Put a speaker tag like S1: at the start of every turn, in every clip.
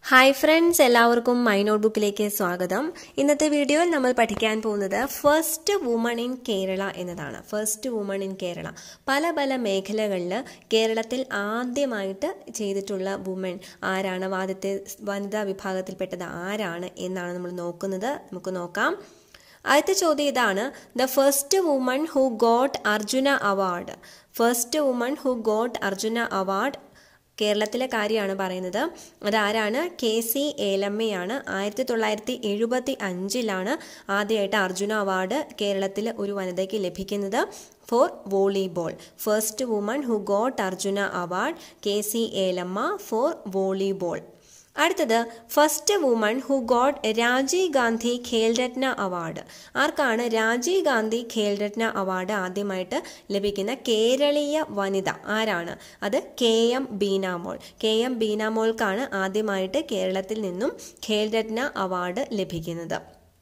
S1: hi friends എല്ലാവർക്കും my നോട്ട്ബുക്കിലേക്ക് സ്വാഗതം ഇന്നത്തെ വീഡിയോയിൽ നമ്മൾ പഠിക്കാൻ പോകുന്നത് ഫസ്റ്റ് വുമൺ ഇൻ കേരള എന്നതാണ് ഫസ്റ്റ് വുമൺ ഇൻ കേരള പല പല മേഖലകളിൽ കേരളത്തിൽ ആദ്യമായിട്ട് ചെയ്തിട്ടുള്ള വുമൺ ആരാണ് ആദ്യത്തെ വനിതാ വിഭാഗത്തിൽപ്പെട്ടത് ആരാണ് എന്നാണ് നമ്മൾ നോക്കുന്നത് നമുക്ക് നോക്കാം ആദ്യത്തെ ചോദ്യം ഇതാണ് the first woman who got Arjuna award first woman who got Arjuna award കേരളത്തിലെ കാര്യമാണ് പറയുന്നത് അതാരാണ് കെ സി ഏലമ്മയാണ് ആയിരത്തി തൊള്ളായിരത്തി എഴുപത്തി അഞ്ചിലാണ് ആദ്യമായിട്ട് അർജുന അവാർഡ് കേരളത്തിൽ ഒരു വനിതയ്ക്ക് ലഭിക്കുന്നത് for volleyball first woman who got Arjuna award K C Elamma for volleyball അടുത്തത് first woman who got Rajiv Gandhi Khel Ratna award ആർക്കാണ് രാജീവ് ഗാന്ധി ഖേൽരത്ന അവാർഡ് ആദ്യമായിട്ട് ലഭിക്കുന്ന കേരളീയ വനിത ആരാണ് അത് K M Beenamol K M ബീനാമോൾക്കാണ് ആദ്യമായിട്ട് കേരളത്തിൽ നിന്നും ഖേൽരത്ന അവാർഡ് ലഭിക്കുന്നത്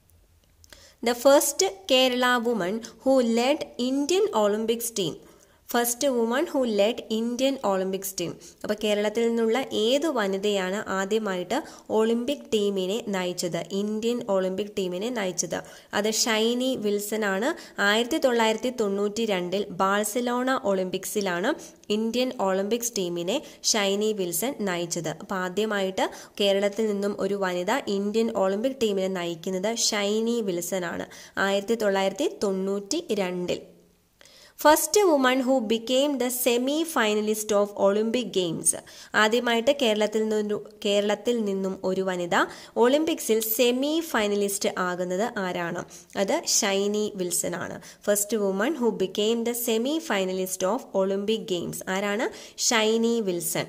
S1: the first Kerala woman who led Indian Olympics team first woman who led Indian Olympics team അപ്പോൾ കേരളത്തിൽ നിന്നുള്ള ഏത് വനിതയാണ് ആദ്യമായിട്ട് ഒളിമ്പിക് ടീമിനെ നയിച്ചത് ഇന്ത്യൻ ഒളിമ്പിക് ടീമിനെ നയിച്ചത് അത് ഷൈനി വിൽസൺ ആണ് ആയിരത്തി തൊള്ളായിരത്തി തൊണ്ണൂറ്റി രണ്ടിൽ ബാഴ്സലോണ ഒളിമ്പിക്സിലാണ് ഇന്ത്യൻ ഒളിമ്പിക്സ് ടീമിനെ ഷൈനി വിൽസൺ നയിച്ചത് അപ്പോൾ ആദ്യമായിട്ട് കേരളത്തിൽ നിന്നും ഒരു വനിത ഇന്ത്യൻ ഒളിമ്പിക് ടീമിനെ നയിക്കുന്നത് ഷൈനി വിൽസൺ ആണ് ആയിരത്തി തൊള്ളായിരത്തി തൊണ്ണൂറ്റി രണ്ടിൽ first woman who became the semi finalist of Olympic Games ആദ്യമായിട്ട് കേരളത്തിൽ നിന്നും കേരളത്തിൽ നിന്നും ഒരു വനിത ഒളിമ്പിക്സിൽ സെമി ഫൈനലിസ്റ്റ് ആകുന്നത് ആരാണ് അത് ഷൈനി വിൽസൺ ആണ് first woman who became the semi finalist of Olympic Games ആരാണ് Shiny Wilson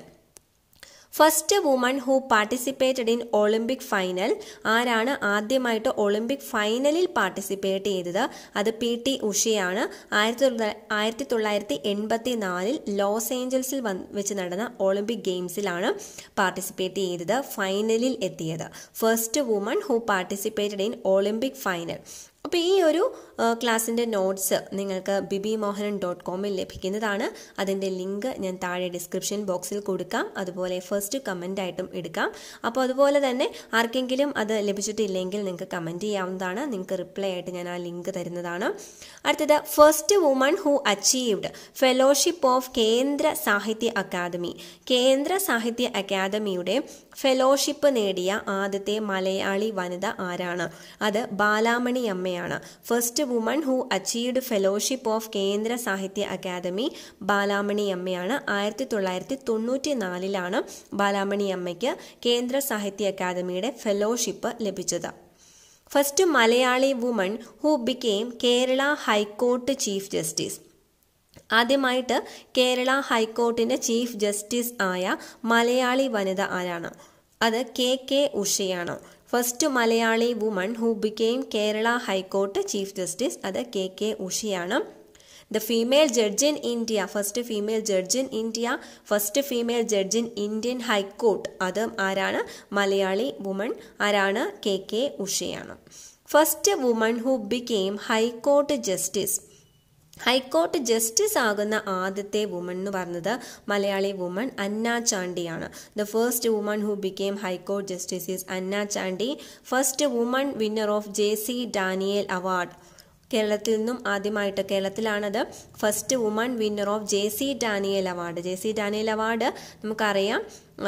S1: first woman who participated in Olympic final ആരാണ് ആദ്യമായിട്ട് ഒളിമ്പിക് ഫൈനലിൽ പാർട്ടിസിപ്പേറ്റ് ചെയ്തത് അത് പി ടി ഉഷയാണ് ആയിരത്തി ആയിരത്തി തൊള്ളായിരത്തി എൺപത്തി നാലിൽ ലോസ് ഏഞ്ചൽസിൽ വെച്ച് നടന്ന ഒളിമ്പിക് ഗെയിംസിലാണ് പാർട്ടിസിപ്പേറ്റ് ചെയ്തത് ഫൈനലിൽ എത്തിയത് first woman who participated in Olympic final അപ്പോൾ ഈ ഒരു ക്ലാസ്സിൻ്റെ നോട്ട്സ് നിങ്ങൾക്ക് ബിബി മോഹനൻ ഡോട്ട് കോമിൽ ലഭിക്കുന്നതാണ് അതിൻ്റെ ലിങ്ക് ഞാൻ താഴെ ഡിസ്ക്രിപ്ഷൻ ബോക്സിൽ കൊടുക്കാം അതുപോലെ ഫസ്റ്റ് കമൻ്റ് ആയിട്ടും എടുക്കാം അപ്പോൾ അതുപോലെ തന്നെ ആർക്കെങ്കിലും അത് ലഭിച്ചിട്ടില്ലെങ്കിൽ നിങ്ങൾക്ക് കമൻറ്റ് ചെയ്യാവുന്നതാണ് നിങ്ങൾക്ക് റിപ്ലൈ ആയിട്ട് ഞാൻ ആ ലിങ്ക് തരുന്നതാണ് അടുത്തത് first woman who achieved fellowship of Kendra Sahitya academy കേന്ദ്ര സാഹിത്യ അക്കാദമിയുടെ ഫെലോഷിപ്പ് നേടിയ ആദ്യത്തെ മലയാളി വനിത ആരാണ് അത് ബാലാമണി അമ്മയാണ് first woman who achieved fellowship of Kendra Sahitya academy Balamani അമ്മയാണ് ആയിരത്തി തൊള്ളായിരത്തി തൊണ്ണൂറ്റി നാലിലാണ് ബാലാമണി അമ്മയ്ക്ക് കേന്ദ്ര സാഹിത്യ അക്കാദമിയുടെ ഫെലോഷിപ്പ് ലഭിച്ചത് first Malayali woman who became Kerala high court chief justice ആദ്യമായിട്ട് കേരള ഹൈക്കോർട്ടിൻ്റെ ചീഫ് ജസ്റ്റിസ് ആയ മലയാളി വനിത ആരാണ് അത് കെ കെ ഉഷയാണ് first Malayali woman who became Kerala high court chief justice അത് കെ കെ ഉഷയാണ് the female judge in India first female judge in India first female judge in Indian high court അത് ആരാണ് മലയാളി വുമൺ ആരാണ് കെ കെ ഉഷയാണ് first woman who became high court justice high court justice ആകുന്ന ആദ്യത്തെ woman എന്ന് പറഞ്ഞത് മലയാളി വുമൺ അന്ന ചാണ്ടിയാണ് the first woman who became high court justice is Anna Chandy first woman winner of J C Daniel award കേരളത്തിൽ നിന്നും ആദ്യമായിട്ട് കേരളത്തിലാണത് first woman winner of J C Daniel award J C Daniel award നമുക്കറിയാം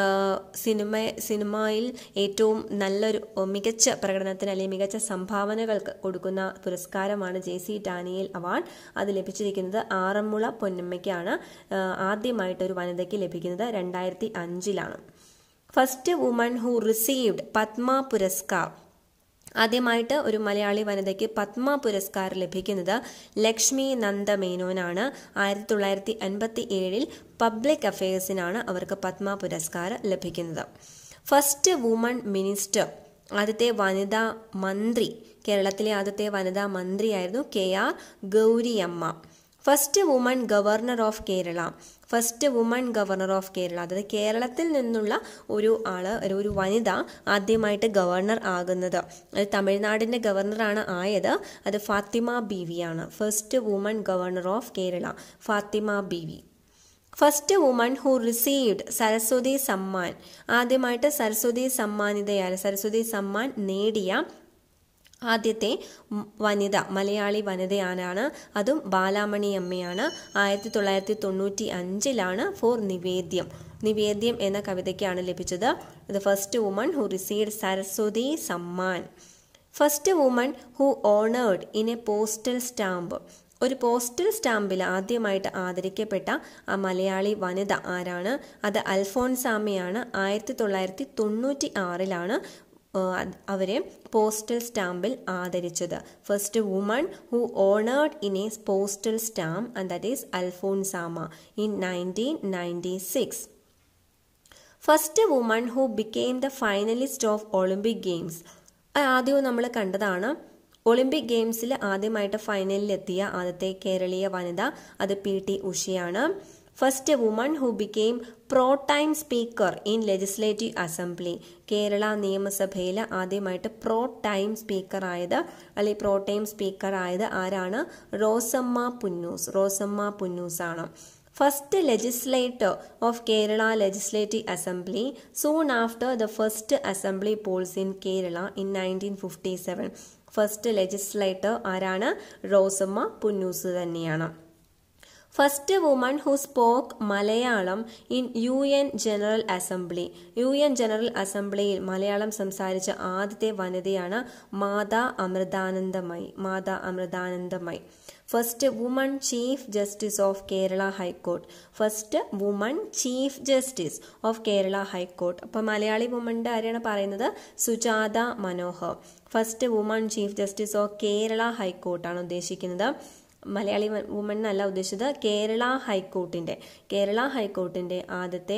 S1: സിനിമ സിനിമയിൽ ഏറ്റവും നല്ലൊരു മികച്ച പ്രകടനത്തിന് അല്ലെങ്കിൽ മികച്ച സംഭാവനകൾക്ക് കൊടുക്കുന്ന പുരസ്കാരമാണ് ജെ സി ഡാനിയൽ അവാർഡ് അത് ലഭിച്ചിരിക്കുന്നത് ആറന്മുള പൊന്നമ്മയ്ക്കാണ് ആദ്യമായിട്ട് ഒരു വനിതയ്ക്ക് ലഭിക്കുന്നത് രണ്ടായിരത്തി അഞ്ചിലാണ് first woman who received Padma Puraskar ആദ്യമായിട്ട് ഒരു മലയാളി വനിതയ്ക്ക് പത്മ പുരസ്കാരം ലഭിക്കുന്നത് ലക്ഷ്മി നന്ദ മേനോനാണ് ആയിരത്തി തൊള്ളായിരത്തി അൻപത്തി ഏഴിൽ പബ്ലിക് അഫയേഴ്സിനാണ് അവർക്ക് പത്മ പുരസ്കാരം ലഭിക്കുന്നത് ഫസ്റ്റ് വുമൺ മിനിസ്റ്റർ ആദ്യത്തെ വനിതാ മന്ത്രി കേരളത്തിലെ ആദ്യത്തെ വനിതാ മന്ത്രിയായിരുന്നു K R Gauriamma first woman governor of Kerala first woman governor of Kerala അതായത് കേരളത്തിൽ നിന്നുള്ള ഒരു ആള് ഒരു വനിത ആദ്യമായിട്ട് ഗവർണർ ആകുന്നത് അത് തമിഴ്നാടിൻ്റെ ഗവർണറാണ് ആയത് അത് ഫാത്തിമ ബീവിയാണ് first woman governor of Kerala Fathima Beevi first woman who received Saraswati Samman ആദ്യമായിട്ട് സരസ്വതി സമ്മാനിതയായ സരസ്വതി സമ്മാൻ നേടിയ ആദ്യത്തെ വനിത മലയാളി വനിതയാരാണ് അതും ബാലാമണി അമ്മയാണ് ആയിരത്തി തൊള്ളായിരത്തി തൊണ്ണൂറ്റി അഞ്ചിലാണ് ഫോർ നിവേദ്യം നിവേദ്യം എന്ന കവിതയ്ക്കാണ് ലഭിച്ചത് the first woman who received Saraswati Samman first woman who honoured in a postal stamp ഒരു പോസ്റ്റൽ സ്റ്റാമ്പിൽ ആദ്യമായിട്ട് ആദരിക്കപ്പെട്ട ആ മലയാളി വനിത ആരാണ് അത് അൽഫോൺസാമയാണ് ആയിരത്തി തൊള്ളായിരത്തി തൊണ്ണൂറ്റി ആറിലാണ് അവരെ പോസ്റ്റൽ സ്റ്റാമ്പിൽ ആദരിച്ചത് first woman who honoured in a postal stamp and that is Alphonsamma in nineteen ninety six first woman who became the finalist of Olympic Games ആദ്യവും നമ്മൾ കണ്ടതാണ് ഒളിമ്പിക് ഗെയിംസിൽ ആദ്യമായിട്ട് ഫൈനലിൽ എത്തിയ ആദ്യത്തെ കേരളീയ വനിത അത് പി ടി ഉഷയാണ് first woman who became pro tem speaker in legislative assembly Kerala നിയമസഭയിൽ ആദ്യമായിട്ട് പ്രോ ടൈം സ്പീക്കർ ആയത് അല്ലെങ്കിൽ പ്രോ ടൈം സ്പീക്കർ ആയത് ആരാണ് റോസമ്മ പുന്നൂസ് റോസമ്മ പുന്നൂസ് ആണ് first legislator of Kerala legislative assembly soon after the first assembly polls in Kerala in nineteen fifty seven first legislator ആരാണ് റോസമ്മ പുന്നൂസ് തന്നെയാണ് first woman who spoke Malayalam in U N general assembly U N general അസംബ്ലിയിൽ മലയാളം സംസാരിച്ച ആദ്യത്തെ വനിതയാണ് Mata Amritanandamayi Mata Amritanandamayi first woman chief justice of Kerala high court first woman chief justice of Kerala high court അപ്പോൾ മലയാളി വുമണിൻ്റെ ആരെയാണ് പറയുന്നത് Sujatha Manohar first woman chief justice of Kerala ഹൈക്കോർട്ടാണ് ഉദ്ദേശിക്കുന്നത് മലയാളി വുമൺ എന്നല്ല ഉദ്ദേശിച്ചത് കേരള ഹൈക്കോർട്ടിൻ്റെ കേരള ഹൈക്കോർട്ടിൻ്റെ ആദ്യത്തെ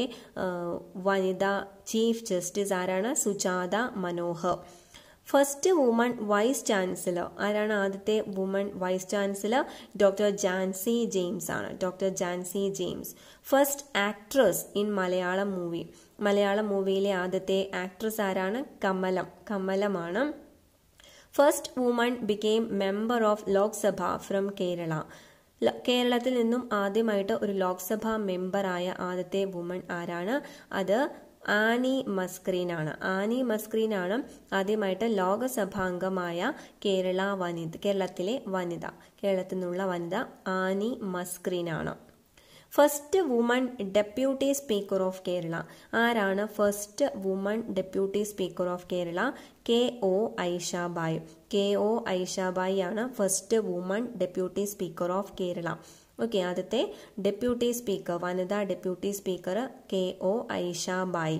S1: വനിത ചീഫ് ജസ്റ്റിസ് ആരാണ് Sujata Manohar first woman vice chancellor ആരാണ് ആദ്യത്തെ woman vice chancellor doctor Jancy James ആണ് doctor Jancy James first actress in Malayalam movie Malayalam മൂവിയിലെ ആദ്യത്തെ ആക്ട്രസ് ആരാണ് കമലം കമലമാണ് first woman became member of Lok Sabha from Kerala കേരളത്തിൽ നിന്നും ആദ്യമായിട്ട് ഒരു ലോക്സഭാ മെമ്പറായ ആദ്യത്തെ വുമൺ ആരാണ് അത് ആനി മസ്ക്രീൻ ആണ് ആനി മസ്ക്രീൻ ആണ് ആദ്യമായിട്ട് ലോകസഭാംഗമായ കേരള വനിത കേരളത്തിലെ വനിത കേരളത്തിൽ നിന്നുള്ള വനിത ആനി മസ്ക്രീൻ ആണ് first woman deputy speaker of Kerala ആരാണ് first woman deputy speaker of Kerala K O Aishabai K O Aishabai ആണ് first woman deputy speaker of Kerala okay ആദ്യത്തെ ഡെപ്യൂട്ടി സ്പീക്കർ വനിതാ deputy speaker K O Aishabai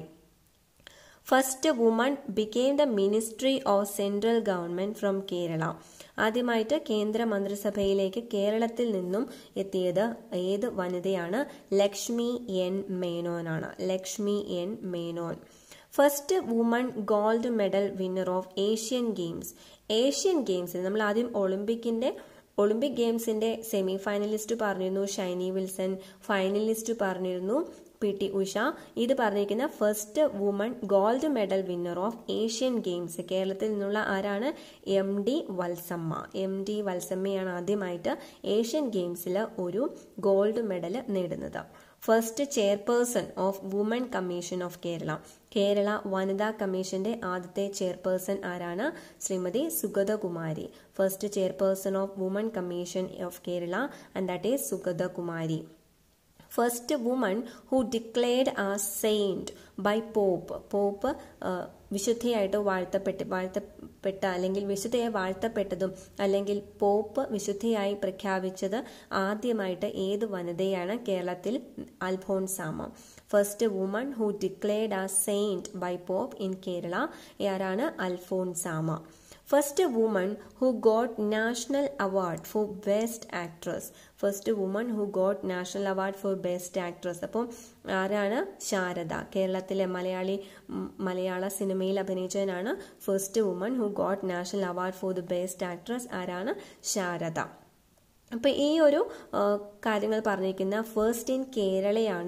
S1: first woman became the ministry of central government from Kerala ആദ്യമായിട്ട് കേന്ദ്ര മന്ത്രിസഭയിലേക്ക് കേരളത്തിൽ നിന്നും എത്തിയത് ഏത് വനിതയാണ് ലക്ഷ്മി എൻ മേനോനാണ് Lakshmi N Menon first woman gold medal winner of Asian Games Asian ഗെയിംസിൽ നമ്മൾ ആദ്യം ഒളിമ്പിക്കിന്റെ ഒളിമ്പിക് ഗെയിംസിന്റെ സെമി ഫൈനലിസ്റ്റ് പറഞ്ഞിരുന്നു ഷൈനി വിൽസൺ ഫൈനലിസ്റ്റ് പറഞ്ഞിരുന്നു പി ടി ഉഷ ഇത് പറഞ്ഞിരിക്കുന്ന first woman gold medal winner of Asian Games കേരളത്തിൽ നിന്നുള്ള ആരാണ് M D Valsamma M D വത്സമ്മയാണ് ആദ്യമായിട്ട് ഏഷ്യൻ ഗെയിംസിൽ ഒരു ഗോൾഡ് മെഡൽ നേടുന്നത് first chairperson of woman commission of Kerala Kerala വനിതാ കമ്മീഷന്റെ ആദ്യത്തെ ചെയർപേഴ്സൺ ആരാണ് Srimathi Sugathakumari first chairperson of woman commission of Kerala and that is Sugathakumari first woman who declared a saint by pope pope വിശുദ്ധയായിട്ട് വാഴ്ത്തപ്പെട്ട് വാഴ്ത്തപ്പെട്ട അല്ലെങ്കിൽ വിശുദ്ധയായി വാഴ്ത്തപ്പെട്ടതും അല്ലെങ്കിൽ പോപ്പ് വിശുദ്ധയായി പ്രഖ്യാപിച്ചത് ആദ്യമായിട്ട് ഏത് വനിതയാണ് കേരളത്തിൽ Alphonsamma first woman who declared a saint by pope in Kerala ആരാണ് Alphonsamma first woman who got national award for best actress first woman who got national award for best actress അപ്പം ആരാണ് ശാരദ കേരളത്തിലെ മലയാളി മലയാള സിനിമയിൽ അഭിനയിച്ചതിനാണ് first woman who got national award for the best actress ആരാണ് ശാരദ അപ്പോൾ ഈ ഒരു കാര്യങ്ങൾ പറഞ്ഞിരിക്കുന്ന ഫസ്റ്റ് ഇൻ കേരളയാണ്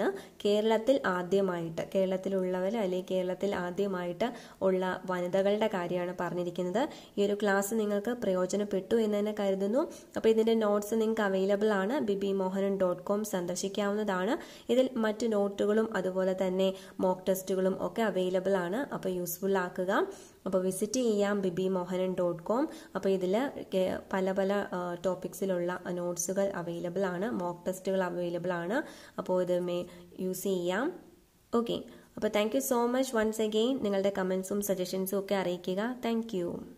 S1: കേരളത്തിൽ ആദ്യമായിട്ട് കേരളത്തിലുള്ളവർ അല്ലെങ്കിൽ കേരളത്തിൽ ആദ്യമായിട്ട് ഉള്ള വനിതകളുടെ കാര്യമാണ് പറഞ്ഞിരിക്കുന്നത് ഈ ഒരു ക്ലാസ് നിങ്ങൾക്ക് പ്രയോജനപ്പെട്ടു എന്ന് തന്നെ കരുതുന്നു അപ്പോൾ ഇതിൻ്റെ നോട്ട്സ് നിങ്ങൾക്ക് അവൈലബിൾ ആണ് ബിബി മോഹനൻ ഡോട്ട് കോം സന്ദർശിക്കാവുന്നതാണ് ഇതിൽ മറ്റ് നോട്ടുകളും അതുപോലെ തന്നെ മോക്ക് ടെസ്റ്റുകളും ഒക്കെ അവൈലബിൾ ആണ് അപ്പോൾ യൂസ്ഫുൾ ആക്കുക അപ്പോൾ വിസിറ്റ് ചെയ്യാം ബിബി മോഹനൻ ഡോട്ട് കോം അപ്പോൾ ഇതിൽ പല പല ടോപ്പിക്സിലുള്ള നോട്ട്സുകൾ അവൈലബിൾ ആണ് മോക്ക് ടെസ്റ്റുകൾ അവൈലബിൾ ആണ് അപ്പോൾ ഇത് മേ യൂസ് ചെയ്യാം ഓക്കെ അപ്പോൾ thank you so much once again നിങ്ങളുടെ കമൻസും സജഷൻസും ഒക്കെ അറിയിക്കുക താങ്ക്